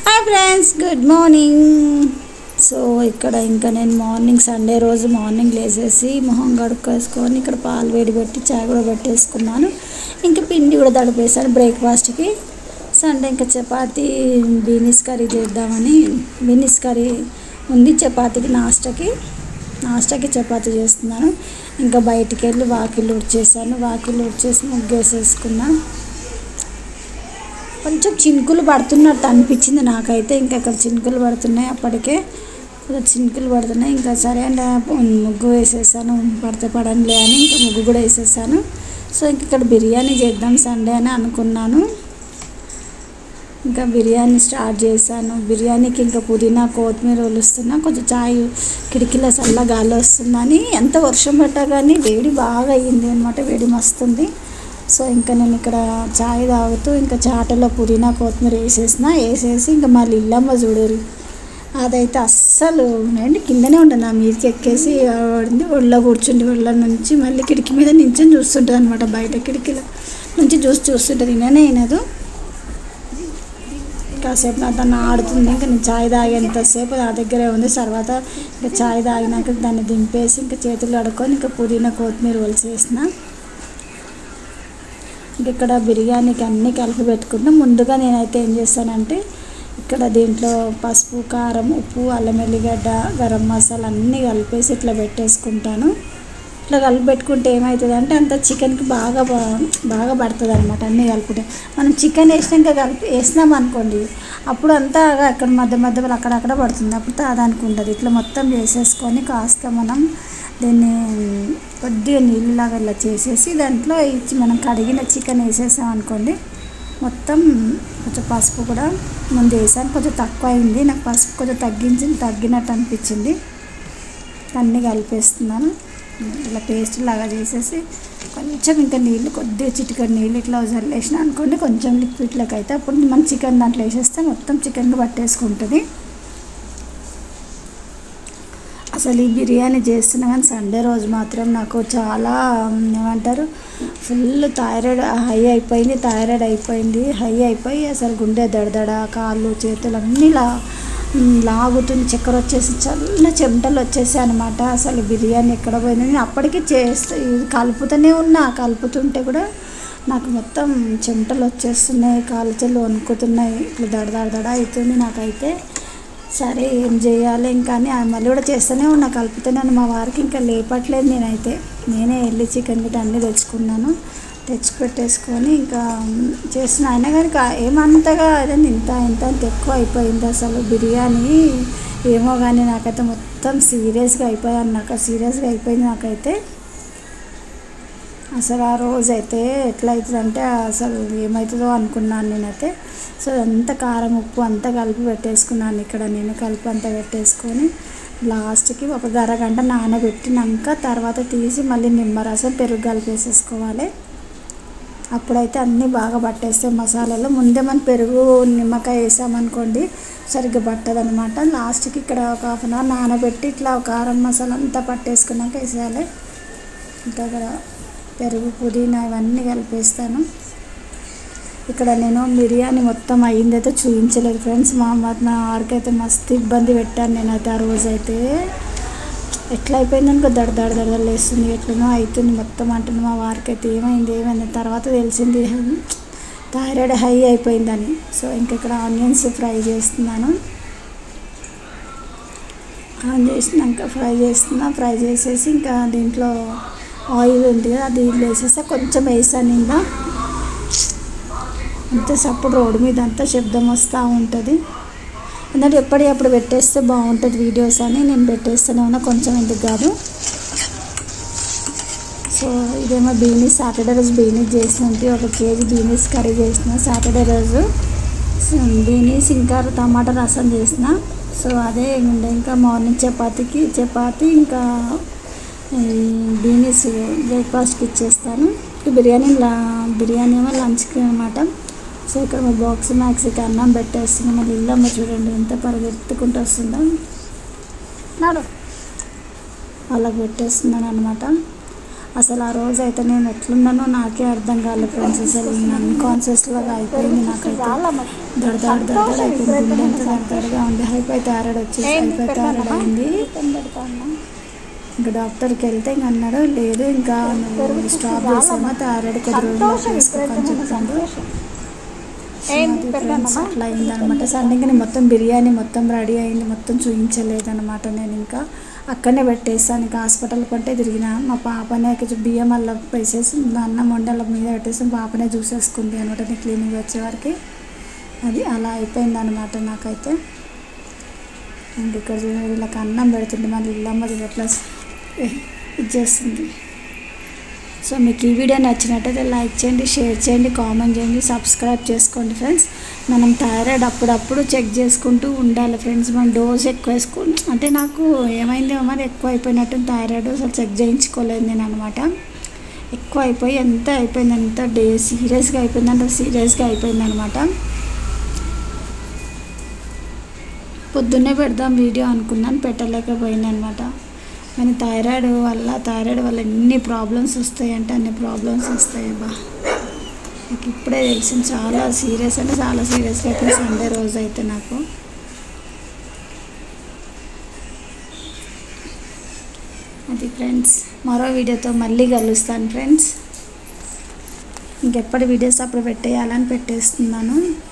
hi friends good morning so ఇక్కడ ఇంకా నేను మార్నింగ్ సండే రోజు మార్నింగ్ లేచేసి మొహం కడుక్కేసుకొని ఇక్కడ పాలు వేడి పెట్టి చాయ్ కూడా పెట్టేసుకున్నాను ఇంకా పిండి కూడా తడిపేసాను బ్రేక్ఫాస్ట్కి సండే ఇంకా చపాతీ బీనీస్ కర్రీ చేద్దామని బీనీస్ కర్రీ ఉంది చపాతీకి నాస్టాకి నాస్టాకి చపాతీ చేస్తున్నాను ఇంకా బయటికి వెళ్ళి వాకిలు ఉడ్చేసాను వాకిలు ఉడ్చేసి ముగ్గేసేసుకున్నాను కొంచెం చినుకులు పడుతున్నట్టు అనిపించింది నాకైతే ఇంకా ఇక్కడ చినుకులు పడుతున్నాయి అప్పటికే కొంచెం చినుకులు పడుతున్నాయి ఇంకా సరే అండి ముగ్గు వేసేసాను పడితే పడంలే అని ఇంకా ముగ్గు కూడా వేసేసాను సో ఇంక ఇక్కడ బిర్యానీ చేద్దాం సండే అని అనుకున్నాను ఇంకా బిర్యానీ స్టార్ట్ చేశాను బిర్యానీకి ఇంకా పుదీనా కొత్తిమీర ఒలుస్తున్నా కొంచెం చాయ్ కిటికీలో చల్ల గాలి వస్తుందని ఎంత వర్షం పట్టా కానీ వేడి బాగా అయ్యింది అనమాట వేడి మస్తుంది సో ఇంకా నేను ఇక్కడ చాయ్ తాగుతూ ఇంకా చాటలో పుదీనా కొత్తిమీర వేసేసిన వేసేసి ఇంకా మళ్ళీ ఇల్లమ్మ చూడరు అదైతే అస్సలు నేను కిందనే ఉంటాను నా మీదకి ఎక్కేసి పడింది ఒళ్ళో కూర్చుండి ఒళ్ళ నుంచి మళ్ళీ కిటికీ మీద నించొని చూస్తుంటుంది అనమాట బయట కిటికీలో నుంచి చూసి చూస్తుంటుంది నేనే అయినదు కాసేపు నా తను ఆడుతుంది ఇంకా నేను చాయ్ తాగేంతసేపు నా దగ్గరే ఉంది తర్వాత ఇంకా చాయ్ తాగినాక దాన్ని దింపేసి ఇంకా చేతులు కడుక్కొని ఇంకా పుదీనా కొత్తిమీర ఒలిసేసిన ఇంక ఇక్కడ బిర్యానీకి అన్నీ కలిపి పెట్టుకుంటాం ముందుగా నేనైతే ఏం చేస్తానంటే ఇక్కడ దీంట్లో పసుపు కారం ఉప్పు అల్లం వెల్లిగడ్డ గరం మసాలా అన్నీ కలిపేసి ఇట్లా పెట్టేసుకుంటాను ఇట్లా కలిపి పెట్టుకుంటే ఏమవుతుంది అంటే అంత చికెన్కి బాగా బా- బాగా పడుతుంది అనమాట అన్నీ కలుపుకుంటే మనం చికెన్ వేసినాక కలిపి వేసినాం అనుకోండి అప్పుడు అంతా అక్కడ మధ్య మధ్యలో అక్కడక్కడ పడుతుంది అప్పుడు తాదానికి ఉంటుంది ఇట్లా మొత్తం చేసేసుకొని కాస్త మనం దీన్ని కొద్దిగా నీళ్ళలాగా ఇలా చేసేసి దాంట్లో ఇచ్చి మనం కడిగిన చికెన్ వేసేసాం అనుకోండి మొత్తం కొంచెం పసుపు కూడా ముందు వేసాను కొంచెం తక్కువ అయింది నాకు పసుపు కొంచెం తగ్గించి తగ్గినట్టు అనిపించింది అన్నీ కలిపేస్తున్నాను ఇలా పేస్ట్ లాగా చేసేసి కొంచెం ఇంకా నీళ్ళు కొద్దిగా చిటికెడు నీళ్ళు ఇట్లా చల్లేసిన అనుకోండి కొంచెం లిక్విడ్లోకి అయితే అప్పుడు మనం చికెన్ దాంట్లో వేసేస్తే మొత్తం చికెన్కి పట్టేసుకుంటుంది అసలు ఈ బిర్యానీ చేస్తున్నా కానీ సండే రోజు మాత్రం నాకు చాలా ఉమ్, ఏమంటారు ఫుల్ థైరాయిడ్ హై అయిపోయింది థైరాయిడ్ అయిపోయింది హై అయిపోయి అసలు గుండె దడదడ కాళ్ళు చేతులు అన్నీ లా ఉమ్, లాగుతుంది చక్కెర వచ్చేసి చల్ల చెమటలు వచ్చేసాయి అనమాట అసలు బిర్యానీ ఎక్కడ పోయింది నేను అప్పటికి చేస్తే ఇది కలుపుతూనే ఉన్నా కలుపుతుంటే కూడా నాకు మొత్తం చెమటలు వచ్చేస్తున్నాయి కాళ్ళు చెల్లు వణుకుతున్నాయి ఇట్లా దడ దడ దడ అవుతుంది నాకైతే సరే ఏం చేయాలి ఇంకా అని ఆ మళ్ళీ కూడా చేస్తూనే ఉన్నా కలుపుతున్నాను మా వారికి ఇంకా లేపట్లేదు నేనైతే నేనే వెళ్ళి చికెన్ గిట్ట అన్నీ తెచ్చుకున్నాను తెచ్చి పెట్టేసుకొని ఇంకా చేసిన అయినా కానీ కా- ఏమంతగా అదండి ఇంత ఇంత అంత ఎక్కువ అయిపోయింది అసలు బిర్యానీ ఏమో కానీ నాకైతే మొత్తం సీరియస్గా అయిపోయాను నాకు సీరియస్గా అయిపోయింది నాకైతే అసలు ఆ రోజైతే ఎట్లా అవుతుందంటే అసలు ఏమవుతుందో అనుకున్నాను నేనైతే సో అంతా కారం ఉప్పు అంతా కలిపి పెట్టేసుకున్నాను ఇక్కడ నేను కలిపి అంతా పెట్టేసుకొని లాస్ట్కి ఒక అరగంట నానబెట్టినాక తర్వాత తీసి మళ్ళీ నిమ్మరసం పెరుగు కలిపేసేసుకోవాలి అప్పుడైతే అన్నీ బాగా పట్టేస్తాయి మసాలాలో ముందే మనం పెరుగు నిమ్మకాయ వేసామనుకోండి సరిగ్గా పట్టదు అనమాట లాస్ట్కి ఇక్కడ ఒక హాఫ్ అన్ అవర్ నానబెట్టి ఇట్లా కారం మసాలా అంతా పట్టేసుకున్నాక వేసేయాలి ఇంకా ఇక్కడ పెరుగు పుదీనా ఇవన్నీ కలిపేస్తాను ఇక్కడ నేను బిర్యానీ మొత్తం అయ్యిందైతే చూపించలేదు ఫ్రెండ్స్ మా అమ్మ నా వారికి అయితే మస్తు ఇబ్బంది పెట్టాను నేనైతే ఆ రోజు అయితే ఎట్లా అయిపోయింది అనుకో దడ దడ దడదలు వేస్తుంది ఎట్లనో అవుతుంది మొత్తం అంటుంది మా వారికి అయితే ఏమైంది ఏమైంది తర్వాత తెలిసింది థైరాయిడ్ హై అయిపోయిందని సో ఇంక ఇక్కడ ఆనియన్స్ ఫ్రై చేస్తున్నాను ఆన్ చేసినాక ఫ్రై చేస్తున్నా ఫ్రై చేసేసి ఇంకా దీంట్లో ఆయిల్ ఉంది కదా అది వేసేస్తే కొంచెం వేసాను ఇంకా అంతే సప్పుడు రోడ్డు మీద అంతా శబ్దం వస్తూ ఉంటుంది ఎందుకంటే ఎప్పటికప్పుడు పెట్టేస్తే బాగుంటుంది వీడియోస్ అని నేను పెట్టేస్తూనే ఉన్నా కొంచెం ఎందుకు కాదు సో ఇదేమో బీనీస్ సాటర్డే రోజు బీనీస్ చేసినట్టు ఒక కేజీ బీనీస్ కర్రీ చేసిన సాటర్డే రోజు సో బీనీస్ ఇంకా టమాటా రసం చేసిన సో అదే ఉండే ఇంకా మార్నింగ్ చపాతీకి చపాతీ ఇంకా ఈ బీనీస్ బ్రేక్ఫాస్ట్కి ఇచ్చేస్తాను ఇక బిర్యానీ లా బిర్యానీ ఏమో లంచ్కి అనమాట సో ఇక్కడ మా బాక్స్ మ్యాక్స్కి అన్నం పెట్టేస్తున్నాం మళ్ళీ ఇల్లమ్మ చూడండి ఎంత పరిగెత్తుకుంటూ వస్తుందో నాడు వాళ్ళకి పెట్టేస్తున్నాను అనమాట అసలు ఆ రోజు అయితే నేను ఎట్లున్నానో నాకే అర్థం కాలేదు ఫ్రెండ్స్ అసలు నేను అన్కాన్షియస్ లాగా అయిపోయింది నాకైతే దడ దడ దడ దడ అయిపోయింది గుండె అంతా దడ దడగా ఉంది హైపై థైరాయిడ్ వచ్చేసి హైపై థైరాయిడ్ అయింది ఇంకా డాక్టర్కి వెళ్తే ఇంక అన్నాడు లేదు ఇంకా నువ్వు స్టాప్ చేసామా థైరాయిడ్ కొద్ది రోజులు చేసుకోకని చెప్తాడు సో అది ఫ్రెండ్స్ అట్లా అయిందనమాట సండేకి నేను మొత్తం బిర్యానీ మొత్తం రెడీ అయింది మొత్తం చూపించలేదనమాట నేను ఇంకా అక్కడనే పెట్టేస్తాను ఇంకా హాస్పిటల్ కొంటే తిరిగిన మా పాపనే కొంచెం బియ్యం అలా వేసేసి అన్నం వండి అలా మీద పెట్టేసి పాపనే చూసేసుకుంది అనమాట నేను క్లీనింగ్ వచ్చేవారికి అది అలా అయిపోయింది అనమాట నాకైతే ఇంక ఇక్కడ చూడండి వీళ్ళకి అన్నం పెడుతుంటే మళ్ళీ ఇల్లమ్మది ఎట్లా ఇది చేస్తుంది సో మీకు ఈ వీడియో నచ్చినట్టయితే లైక్ చేయండి షేర్ చేయండి కామెంట్ చేయండి సబ్స్క్రైబ్ చేసుకోండి ఫ్రెండ్స్ మనం థైరాయిడ్ అప్పుడప్పుడు చెక్ చేసుకుంటూ ఉండాలి ఫ్రెండ్స్ మనం డోస్ ఎక్కువ వేసుకో అంటే నాకు ఏమైందేమో మరి ఎక్కువ అయిపోయినట్టు థైరాయిడ్ అసలు చెక్ చేయించుకోలేదు నేను అనమాట ఎక్కువ అయిపోయి ఎంత అయిపోయింది ఎంత డే సీరియస్గా అయిపోయింది అంటే సీరియస్గా అయిపోయింది అనమాట పొద్దున్నే పెడదాం వీడియో అనుకున్నాను పెట్టలేకపోయింది అనమాట కానీ థైరాయిడ్ వల్ల థైరాయిడ్ వల్ల ఎన్ని ప్రాబ్లమ్స్ వస్తాయంటే అన్ని ప్రాబ్లమ్స్ వస్తాయి అబ్బా నాకు ఇప్పుడే తెలిసింది చాలా సీరియస్ అంటే చాలా సీరియస్గా అయిపోయింది సండే రోజు అయితే నాకు అది ఫ్రెండ్స్ మరో వీడియోతో మళ్ళీ కలుస్తాను ఫ్రెండ్స్ ఇంకెప్పటి వీడియోస్ అప్పుడు పెట్టేయాలని పెట్టేస్తున్నాను